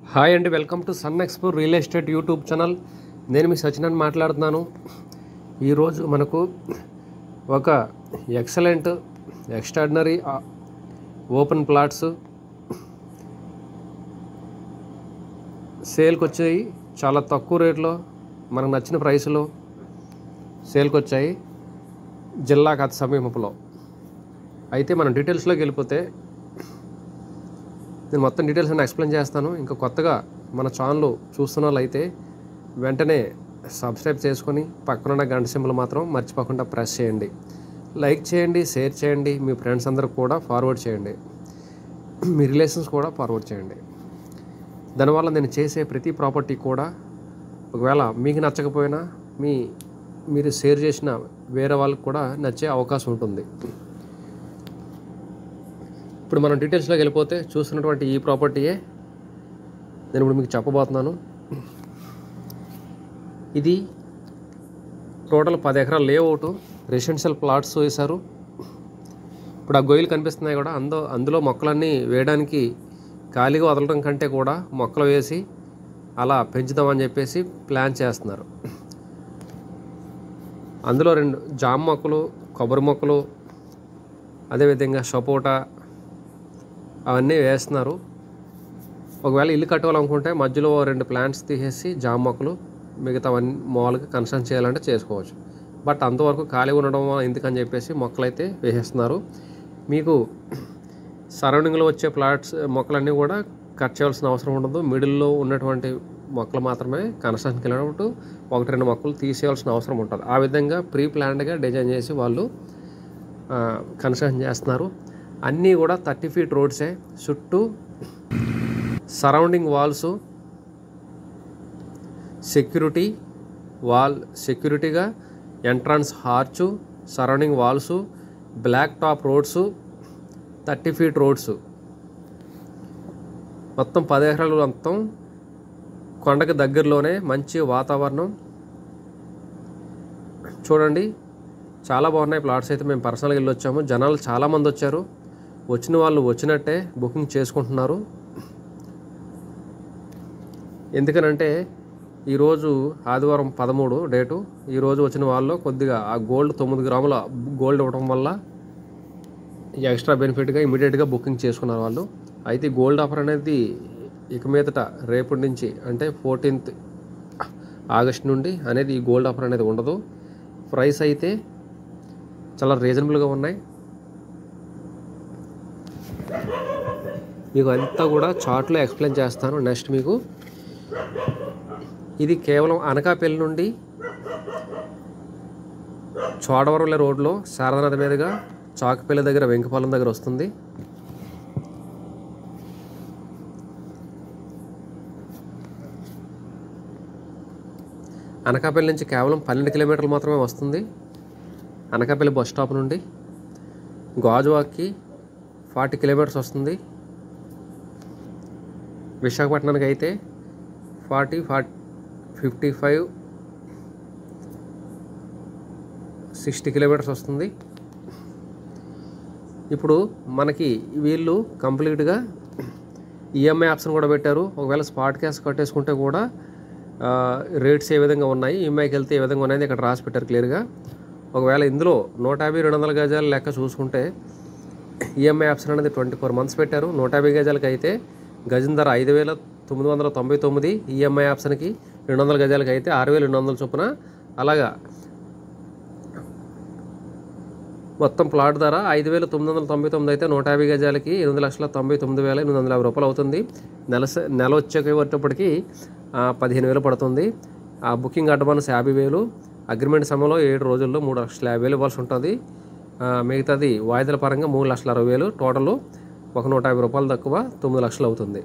hi అండి welcome to Sun Expo real estate YouTube channel నేను మీ సచిన్ మాట్లాడుతున్నాను ఈరోజు మనకు ఒక ఎక్సలెంట్ ఎక్స్ట్రాడినరీ ఓపెన్ ప్లాట్స్ సేల్కి వచ్చాయి చాలా తక్కువ రేట్లో మనకు నచ్చిన ప్రైస్లో సేల్కి వచ్చాయి జిల్లాకు అతి సమీపంలో అయితే మనం డీటెయిల్స్లోకి వెళ్ళిపోతే నేను మొత్తం డీటెయిల్స్ అన్ని ఎక్స్ప్లెయిన్ చేస్తాను ఇంకా కొత్తగా మన ఛానల్ చూస్తున్న వాళ్ళు అయితే వెంటనే సబ్స్క్రైబ్ చేసుకొని పక్కనున్న గంట సింబల్ మాత్రం మర్చిపోకుండా ప్రెస్ చేయండి లైక్ చేయండి షేర్ చేయండి మీ ఫ్రెండ్స్ అందరికి కూడా ఫార్వర్డ్ చేయండి మీ రిలేషన్స్ కూడా ఫార్వర్డ్ చేయండి దానివల్ల నేను చేసే ప్రతి ప్రాపర్టీ కూడా ఒకవేళ మీకు నచ్చకపోయినా మీ మీరు షేర్ చేసిన వేరే వాళ్ళకి కూడా నచ్చే అవకాశం ఉంటుంది ఇప్పుడు మనం డీటెయిల్స్లోకి వెళ్ళిపోతే చూస్తున్నటువంటి ఈ ప్రాపర్టీయే నేను ఇప్పుడు మీకు చెప్పబోతున్నాను ఇది టోటల్ పది ఎకరాల లేఅవుట్ రెసిడెన్షియల్ ప్లాట్స్ వేశారు ఇప్పుడు ఆ గొయ్యలు కనిపిస్తున్నాయి కూడా అందు అందులో మొక్కలన్నీ వేయడానికి ఖాళీగా వదలడం కంటే కూడా మొక్కలు వేసి అలా పెంచుదామని చెప్పేసి ప్లాన్ చేస్తున్నారు అందులో రెండు జామ మొక్కలు కొబ్బరి మొక్కలు అదేవిధంగా సపోటా అవన్నీ వేస్తున్నారు ఒకవేళ ఇల్లు కట్టుకోవాలనుకుంటే మధ్యలో ఓ రెండు ప్లాంట్స్ తీసేసి జామ మొక్కలు మిగతావన్నీ మామూలుగా కన్స్ట్రక్ట్ చేయాలంటే చేసుకోవచ్చు బట్ అంతవరకు ఖాళీ ఉండడం వల్ల ఎందుకని చెప్పేసి మొక్కలు అయితే వేసేస్తున్నారు మీకు సరౌండింగ్లో వచ్చే ప్లాట్స్ మొక్కలన్నీ కూడా కట్ చేయాల్సిన అవసరం ఉండదు మిడిల్లో ఉన్నటువంటి మొక్కలు మాత్రమే కన్స్ట్రక్షన్కి వెళ్ళినప్పుడు ఒకటి రెండు మొక్కలు తీసేయాల్సిన అవసరం ఉంటుంది ఆ విధంగా ప్రీ ప్లాన్డ్గా డిజైన్ చేసి వాళ్ళు కన్స్ట్రక్షన్ చేస్తున్నారు అన్నీ కూడా థర్టీ ఫీట్ రోడ్సే చుట్టూ సరౌండింగ్ వాల్స్ సెక్యూరిటీ వాల్ సెక్యూరిటీగా entrance arch surrounding walls black top roads thirty feet roads మొత్తం పది ఎకరాలు మొత్తం కొండకి దగ్గరలోనే మంచి వాతావరణం చూడండి చాలా బాగున్నాయి ప్లాట్స్ అయితే మేము పర్సనల్గా వెళ్ళి వచ్చాము జనాలు చాలామంది వచ్చారు వచ్చిన వాళ్ళు వచ్చినట్టే బుకింగ్ చేసుకుంటున్నారు ఎందుకనంటే ఈరోజు ఆదివారం పదమూడు డేటు ఈరోజు వచ్చిన వాళ్ళు కొద్దిగా ఆ గోల్డ్ తొమ్మిది గ్రాముల గోల్డ్ ఇవ్వడం వల్ల ఎక్స్ట్రా బెనిఫిట్గా ఇమీడియట్గా బుకింగ్ చేసుకున్నారు వాళ్ళు అయితే ఈ గోల్డ్ ఆఫర్ అనేది ఇక మీదట రేపటి నుంచి అంటే ఫోర్టీన్త్ ఆగస్ట్ నుండి అనేది ఈ గోల్డ్ ఆఫర్ అనేది ఉండదు ప్రైస్ అయితే చాలా రీజనబుల్గా ఉన్నాయి మీకు అంతా కూడా చార్ట్లో ఎక్స్ప్లెయిన్ చేస్తాను నెక్స్ట్ మీకు ఇది కేవలం అనకాపల్లి నుండి చోడవరంల రోడ్లో శారదానది మీదుగా చాకపల్లి దగ్గర వెంకపాలెం దగ్గర వస్తుంది అనకాపల్లి నుంచి కేవలం పన్నెండు కిలోమీటర్లు మాత్రమే వస్తుంది అనకాపల్లి బస్ స్టాప్ నుండి గాజువాక్కి ఫార్టీ కిలోమీటర్స్ వస్తుంది విశాఖపట్నానికి అయితే forty forty fifty five sixty kilometres వస్తుంది ఇప్పుడు మనకి వీళ్ళు కంప్లీట్గా ఈఎంఐ ఆప్షన్ కూడా పెట్టారు ఒకవేళ స్పాట్ క్యాష్ కట్టేసుకుంటే కూడా రేట్స్ ఏ విధంగా ఉన్నాయి ఈఎంఐకి వెళ్తే ఏ విధంగా ఉన్నాయని ఇక్కడ రాసి పెట్టారు క్లియర్గా ఒకవేళ ఇందులో నూట యాభై రెండు వందల గజాల లెక్క చూసుకుంటే ఈఎంఐ ఆప్షన్ అనేది ట్వంటీ ఫోర్ మంత్స్ పెట్టారు నూట యాభై గజాలకి అయితే గజం ధర ఐదు వేల తొమ్మిది వందల తొంభై తొమ్మిది ఈఎంఐ ఆప్షన్కి రెండు వందల గజాలకి అయితే ఆరు వేల రెండు వందల చొప్పున అలాగా మొత్తం ప్లాట్ ధర ఐదు వేల తొమ్మిది వందల తొంభై తొమ్మిది అయితే నూట యాభై గజాలకి ఎనిమిది లక్షల తొంభై తొమ్మిది వేల ఎనిమిది వందల యాభై రూపాయలు అవుతుంది నెల స- నెల వచ్చే వచ్చేప్పటికి ఆ, పదిహేను వేలు పడుతుంది ఆ బుకింగ్ అడ్వాన్స్ యాభై వేలు అగ్రిమెంట్ సమయంలో ఏడు రోజుల్లో మూడు లక్షల యాభై వేలు ఇవ్వాల్సి ఉంటుంది ఆ, మిగతాది వాయిదాల పరంగా మూడు లక్షల అరవై వేలు టోటల్ ఒక నూట యాభై రూపాయలు తక్కువ తొమ్మిది లక్షలు అవుతుంది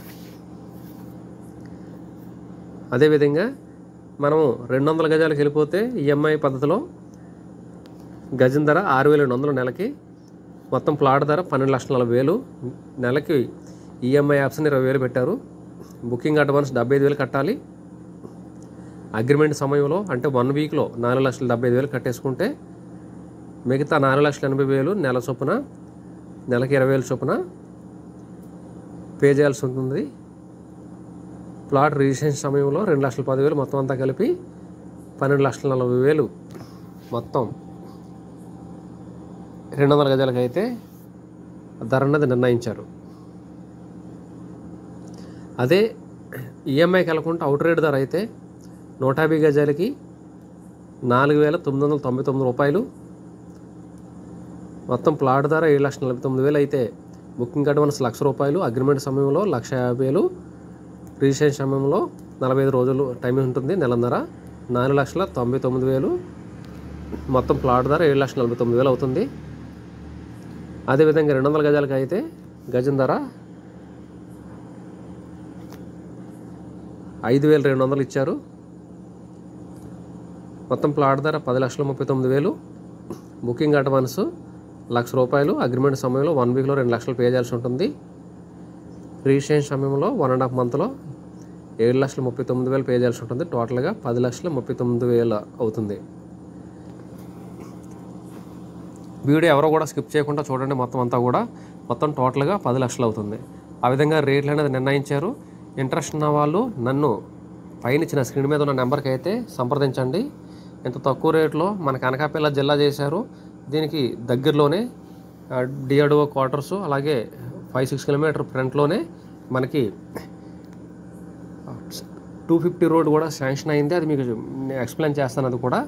అదేవిధంగా మనం రెండు వందల గజాలకు వెళ్ళిపోతే ఈఎంఐ పద్ధతిలో గజం ధర ఆరు వేల రెండు వందలు నెలకి మొత్తం ప్లాట్ ధర పన్నెండు లక్షల నలభై వేలు నెలకి ఈఎంఐ ఆప్షన్ ఇరవై వేలు పెట్టారు బుకింగ్ అడ్వాన్స్ డెబ్బై ఐదు వేలు కట్టాలి అగ్రిమెంట్ సమయంలో అంటే వన్ వీక్లో నాలుగు లక్షల డెబ్బై ఐదు వేలు కట్టేసుకుంటే మిగతా నాలుగు లక్షల ఎనభై వేలు నెల చొప్పున నెలకి ఇరవై వేలు చొప్పున పే చేయాల్సి ఉంటుంది ప్లాట్ రిజిస్ట్రేషన్ సమయంలో రెండు లక్షల పదివేలు మొత్తం అంతా కలిపి పన్నెండు లక్షల నలభై వేలు మొత్తం రెండు వందల గజాలకు అయితే ధర అన్నది నిర్ణయించారు అదే ఈఎంఐకి వెళ్ళకుండా అవుట్ రేట్ ధర అయితే నూట యాభై గజాలకి నాలుగు వేల తొమ్మిది వందల తొంభై తొమ్మిది రూపాయలు మొత్తం ప్లాట్ ధర ఏడు లక్షల నలభై తొమ్మిది వేలు అయితే బుకింగ్ అడ్వాన్స్ లక్ష రూపాయలు అగ్రిమెంట్ సమయంలో లక్ష యాభై వేలు రిజిస్ట్రేషన్ సమయంలో నలభై ఐదు రోజులు టైం ఉంటుంది నెలన్నర నాలుగు లక్షల తొంభై తొమ్మిది వేలు మొత్తం ప్లాట్ ధర ఏడు లక్షల నలభై తొమ్మిది వేలు అవుతుంది అదేవిధంగా రెండు వందల గజాలకి అయితే గజం ధర ఐదు వేల రెండు వందలు ఇచ్చారు మొత్తం ప్లాట్ ధర పది లక్షల ముప్పై తొమ్మిది వేలు బుకింగ్ అడ్వాన్స్ లక్ష రూపాయలు అగ్రిమెంట్ సమయంలో వన్ వీక్లో రెండు లక్షలు పే చేయాల్సి ఉంటుంది రిజిస్ట్రేషన్ సమయంలో వన్ అండ్ హాఫ్ మంత్లో ఏడు లక్షల ముప్పై తొమ్మిది వేలు పే చేయాల్సి ఉంటుంది టోటల్గా పది లక్షల ముప్పై తొమ్మిది వేలు అవుతుంది వీడియో ఎవరో కూడా స్కిప్ చేయకుండా చూడండి మొత్తం అంతా కూడా మొత్తం టోటల్గా పది లక్షలు అవుతుంది ఆ విధంగా రేట్లు అనేది నిర్ణయించారు ఇంట్రెస్ట్ ఉన్న వాళ్ళు నన్ను పైన ఇచ్చిన స్క్రీన్ మీద ఉన్న నెంబర్కి అయితే సంప్రదించండి ఇంత తక్కువ రేట్లో మన కనకాపల్లి జిల్లా చేశారు దీనికి దగ్గరలోనే డిఆర్డిఓ క్వార్టర్స్ అలాగే ఫైవ్ సిక్స్ కిలోమీటర్ ఫ్రంట్లోనే మనకి టూ ఫిఫ్టీ రోడ్ కూడా శాంక్షన్ అయింది అది మీకు నేను ఎక్స్ప్లెయిన్ చేస్తాను అది కూడా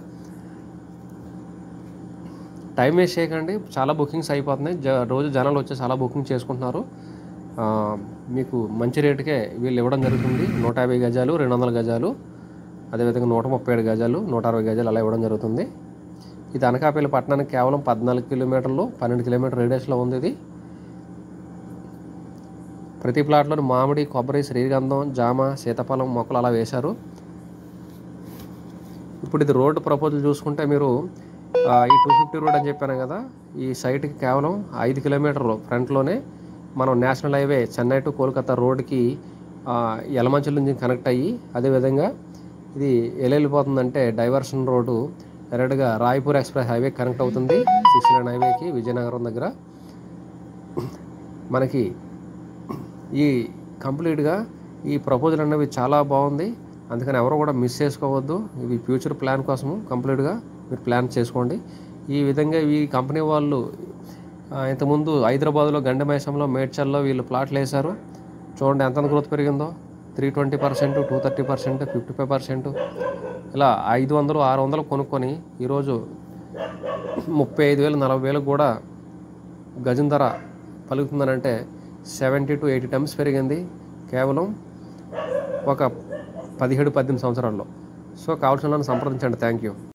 టైం వేస్ట్ చేయకండి చాలా బుకింగ్స్ అయిపోతున్నాయి జ రోజు జనాలు వచ్చి చాలా బుకింగ్ చేసుకుంటున్నారు ఆ, మీకు మంచి రేటుకే వీళ్ళు ఇవ్వడం జరుగుతుంది నూట యాభై గజాలు రెండు వందల గజాలు అదేవిధంగా నూట ముప్పై ఏడు గజాలు నూట అరవై గజాలు అలా ఇవ్వడం జరుగుతుంది ఇది అనకాపల్లి పట్టణానికి కేవలం పద్నాలుగు కిలోమీటర్లు పన్నెండు కిలోమీటర్ రేడియస్లో ఉంది ఇది ప్రతి ప్లాట్లోని మామిడి కొబ్బరి శ్రీగంధం జామ సీతాఫలం మొక్కలు అలా వేశారు ఇప్పుడు ఇది రోడ్డు ప్రపోజల్ చూసుకుంటే మీరు ఆ, ఈ టూ ఫిఫ్టీ రోడ్ అని చెప్పాను కదా ఈ సైట్కి కేవలం ఐదు కిలోమీటర్లు ఫ్రంట్లోనే మనం national highway Chennai to Kolkata రోడ్కి యలమంచిల నుంచి కనెక్ట్ అయ్యి అదేవిధంగా ఇది ఎలా వెళ్ళిపోతుందంటే డైవర్షన్ రోడ్డు డైరెక్ట్గా రాయపూర్ ఎక్స్ప్రెస్ హైవే కనెక్ట్ అవుతుంది సిక్స్ లైన్ హైవేకి విజయనగరం దగ్గర మనకి ఈ కంప్లీట్గా ఈ ప్రపోజల్ అనేవి చాలా బాగుంది అందుకని ఎవరు కూడా మిస్ చేసుకోవద్దు ఇవి ఫ్యూచర్ ప్లాన్ కోసము కంప్లీట్గా మీరు ప్లాన్ చేసుకోండి ఈ విధంగా ఈ కంపెనీ వాళ్ళు ఆ, ఇంతకుముందు హైదరాబాద్లో గండమైసంలో మేడ్చల్లో వీళ్ళు ప్లాట్లు వేశారు చూడండి ఎంత గ్రోత్ పెరిగిందో three twenty percent two thirty percent fifty five percent ఇలా ఐదు వందలు ఆరు వందలు కొనుక్కొని ఈరోజు ముప్పై ఐదు వేలు నలభై వేలకు కూడా గజం ధర పలుకుతుందనంటే సెవెంటీ టు ఎయిటీ టైమ్స్ పెరిగింది కేవలం ఒక పదిహేడు పద్దెనిమిది సంవత్సరాల్లో సో కావాల్సిన వాళ్ళని సంప్రదించండి థ్యాంక్ యూ